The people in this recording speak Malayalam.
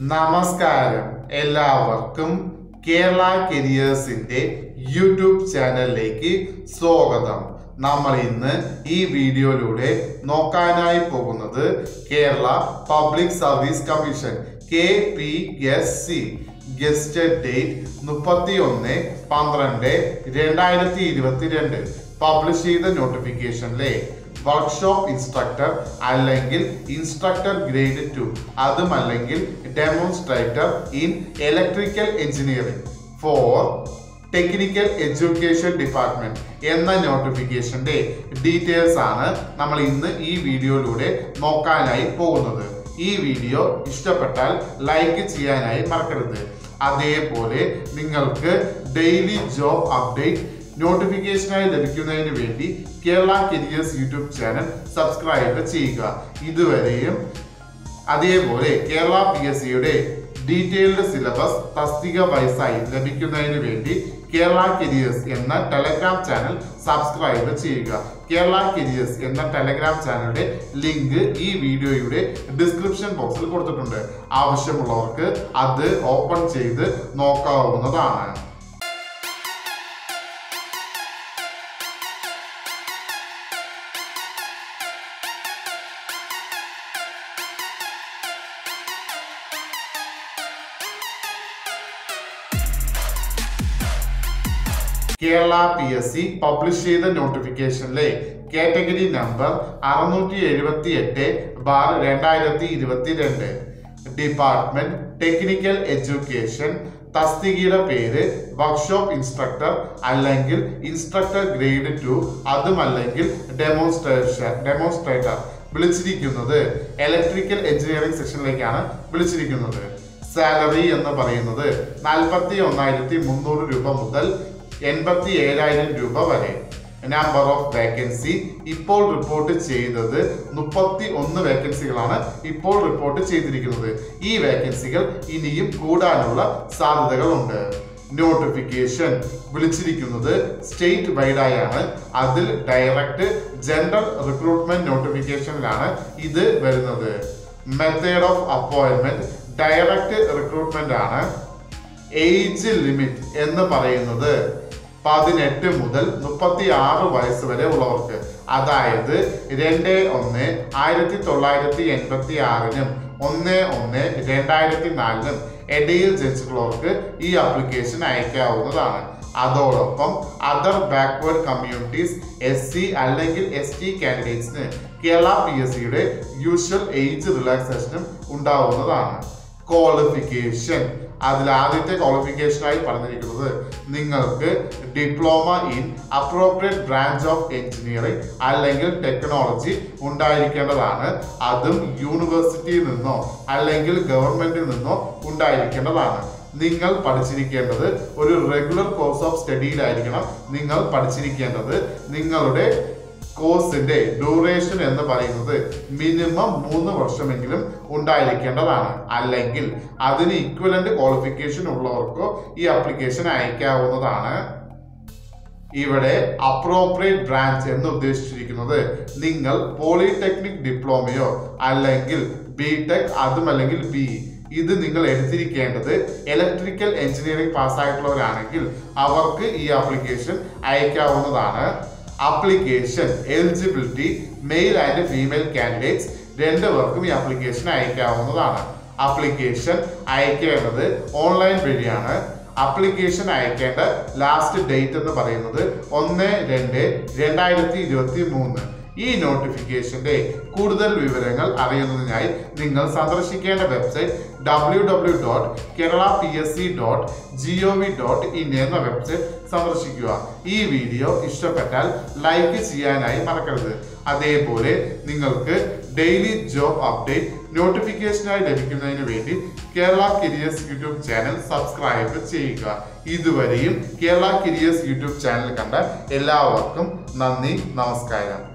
നമസ്കാരം എല്ലാവർക്കും കേരള കരിയേഴ്സിന്റെ യൂട്യൂബ് ചാനലിലേക്ക് സ്വാഗതം നമ്മൾ ഇന്ന് ഈ വീഡിയോയിലൂടെ നോക്കാനായി പോകുന്നത് Kerala public service commission K P S C gazetted date മുപ്പത്തി ഒന്ന് പന്ത്രണ്ട് രണ്ടായിരത്തി ഇരുപത്തിരണ്ട് പബ്ലിഷ് ചെയ്ത നോട്ടിഫിക്കേഷനിലെ വർക്ക്ഷോപ്പ് ഇൻസ്ട്രക്ടർ അല്ലെങ്കിൽ ഇൻസ്ട്രക്ടർ ഗ്രേഡ് ടു അതുമല്ലെങ്കിൽ demonstrator in electrical engineering for technical education department എന്ന നോട്ടിഫിക്കേഷന്റെ ഡീറ്റെയിൽസ് ആണ് നമ്മൾ ഇന്ന് ഈ വീഡിയോയിലൂടെ നോക്കാനായി പോകുന്നത് ഈ വീഡിയോ ഇഷ്ടപ്പെട്ടാൽ ലൈക്ക് ചെയ്യാനായി മറക്കരുത് അതേപോലെ നിങ്ങൾക്ക് ഡെയിലി ജോബ് അപ്ഡേറ്റ് നോട്ടിഫിക്കേഷനായി ലഭിക്കുന്നതിന് വേണ്ടി Kerala careers YouTube channel subscribe ചെയ്യുക ഇതുവരെയും അതേപോലെ കേരള പി എസ് സിയുടെ ഡീറ്റെയിൽഡ് സിലബസ് തസ്തിക വയസ്സായി ലഭിക്കുന്നതിന് വേണ്ടി കേരള കരിയേഴ്സ് എന്ന ടെലഗ്രാം ചാനൽ സബ്സ്ക്രൈബ് ചെയ്യുക കേരള കരിയേഴ്സ് എന്ന ടെലഗ്രാം ചാനലിന്റെ ലിങ്ക് ഈ വീഡിയോയുടെ ഡിസ്ക്രിപ്ഷൻ ബോക്സിൽ കൊടുത്തിട്ടുണ്ട് ആവശ്യമുള്ളവർക്ക് അത് ഓപ്പൺ ചെയ്ത് നോക്കാവുന്നതാണ് Kerala P S C publish ചെയ്ത നോട്ടിഫിക്കേഷനിലെ കാറ്റഗറി നമ്പർ അറുന്നൂറ്റി എഴുപത്തി എട്ട് ബാർ രണ്ടായിരത്തി ഇരുപത്തിരണ്ട് ഡിപ്പാർട്ട്മെന്റ് ടെക്നിക്കൽ എഡ്യൂക്കേഷൻ തസ്തികയുടെ പേര് വർക്ക്ഷോപ്പ് ഇൻസ്ട്രക്ടർ അല്ലെങ്കിൽ ഇൻസ്ട്രക്ടർ ഗ്രേഡ് ടു അതുമല്ലെങ്കിൽ ഡെമോൺസ്ട്രേഷൻ ഡെമോൺസ്ട്രേറ്റർ വിളിച്ചിരിക്കുന്നത് ഇലക്ട്രിക്കൽ എഞ്ചിനീയറിംഗ് സെക്ഷനിലേക്കാണ് വിളിച്ചിരിക്കുന്നത് സാലറി എന്ന് പറയുന്നത് നാൽപ്പത്തി ഒന്നായിരത്തി മുന്നൂറ് രൂപ മുതൽ എൺപത്തി ഏഴായിരം രൂപ വരെ നമ്പർ ഓഫ് വേക്കൻസി ഇപ്പോൾ റിപ്പോർട്ട് ചെയ്തത് മുപ്പത്തി ഒന്ന് വേക്കൻസികളാണ് ഇപ്പോൾ റിപ്പോർട്ട് ചെയ്തിരിക്കുന്നത് ഈ വേക്കൻസികൾ ഇനിയും കൂടാനുള്ള സാധ്യതകളുണ്ട് നോട്ടിഫിക്കേഷൻ വിളിച്ചിരിക്കുന്നത് സ്റ്റേറ്റ് വൈഡായാണ് അതിൽ ഡയറക്റ്റ് ജനറൽ റിക്രൂട്ട്മെന്റ് നോട്ടിഫിക്കേഷനിലാണ് ഇത് വരുന്നത് method of appointment direct recruitment ആണ് ഏജ് ലിമിറ്റ് എന്ന് പറയുന്നത് പതിനെട്ട് മുതൽ മുപ്പത്തി ആറ് വയസ്സ് വരെ ഉള്ളവർക്ക് അതായത് രണ്ട് ഒന്ന് ആയിരത്തി തൊള്ളായിരത്തി എൺപത്തി ആറിനും ഒന്ന് ഒന്ന് രണ്ടായിരത്തി നാലിനും ഇടയിൽ ജനിച്ചിട്ടുള്ളവർക്ക് ഈ ആപ്ലിക്കേഷൻ അയക്കാവുന്നതാണ് അതോടൊപ്പം other backward communities S C അല്ലെങ്കിൽ എസ് ടി കാൻഡിഡേറ്റ്സിന് കേരള പി എസ് സിയുടെ യൂഷ്വൽ ഏജ് റിലാക്സേഷനും ഉണ്ടാവുന്നതാണ് ക്വാളിഫിക്കേഷൻ അതിൽ ആദ്യത്തെ ക്വാളിഫിക്കേഷനായി പറഞ്ഞിരിക്കുന്നത് നിങ്ങൾക്ക് diploma in appropriate branch of engineering അല്ലെങ്കിൽ ടെക്നോളജി ഉണ്ടായിരിക്കേണ്ടതാണ് അതും യൂണിവേഴ്സിറ്റിയിൽ നിന്നോ അല്ലെങ്കിൽ ഗവൺമെന്റിൽ നിന്നോ ഉണ്ടായിരിക്കേണ്ടതാണ് നിങ്ങൾ പഠിച്ചിരിക്കേണ്ടത് ഒരു റെഗുലർ കോഴ്സ് ഓഫ് സ്റ്റഡിയിലായിരിക്കണം നിങ്ങൾ പഠിച്ചിരിക്കേണ്ടത് നിങ്ങളുടെ കോഴ്സിന്റെ ഡ്യൂറേഷൻ എന്ന് പറയുന്നത് മിനിമം മൂന്ന് വർഷമെങ്കിലും ഉണ്ടായിരിക്കേണ്ടതാണ് അല്ലെങ്കിൽ അതിന് ഇക്വലന്റ് ക്വാളിഫിക്കേഷൻ ഉള്ളവർക്കോ ഈ ആപ്ലിക്കേഷൻ അയക്കാവുന്നതാണ് ഇവിടെ അപ്രോപ്രിയേറ്റ് ബ്രാഞ്ച് എന്ന് ഉദ്ദേശിച്ചിരിക്കുന്നത് നിങ്ങൾ പോളിടെക്നിക് ഡിപ്ലോമയോ അല്ലെങ്കിൽ ബി ടെക് അതുമല്ലെങ്കിൽ ബി ഇത് നിങ്ങൾ എടുത്തിരിക്കേണ്ടത് ഇലക്ട്രിക്കൽ എഞ്ചിനീയറിംഗ് പാസ്സായിട്ടുള്ളവരാണെങ്കിൽ അവർക്ക് ഈ ആപ്ലിക്കേഷൻ അയക്കാവുന്നതാണ് application eligibility male and female candidates രണ്ടുപേർക്കും ഈ ആപ്ലിക്കേഷൻ അയക്കാവുന്നതാണ് ആപ്ലിക്കേഷൻ അയക്കേണ്ടത് ഓൺലൈൻ വഴിയാണ് ആപ്ലിക്കേഷൻ അയക്കേണ്ട ലാസ്റ്റ് ഡേറ്റ് എന്ന് പറയുന്നത് ഒന്ന് രണ്ട് രണ്ടായിരത്തി ഇരുപത്തി മൂന്ന് ഈ നോട്ടിഫിക്കേഷന്റെ കൂടുതൽ വിവരങ്ങൾ അറിയുന്നതിനായി നിങ്ങൾ സന്ദർശിക്കേണ്ട website W W dot Kerala P S C dot G O V dot in എന്ന വെബ്സൈറ്റ് സന്ദർശിക്കുക ഈ വീഡിയോ ഇഷ്ടപ്പെട്ടാൽ ലൈക്ക് ചെയ്യാനായി മറക്കരുത് അതേപോലെ നിങ്ങൾക്ക് ഡെയിലി ജോബ് അപ്ഡേറ്റ് നോട്ടിഫിക്കേഷനായി ലഭിക്കുന്നതിന് വേണ്ടി Kerala careers YouTube channel subscribe ചെയ്യുക ഇതുവരെയും കേരള കരിയേഴ്സ് യൂട്യൂബ് ചാനൽ കണ്ട എല്ലാവർക്കും നന്ദി നമസ്കാരം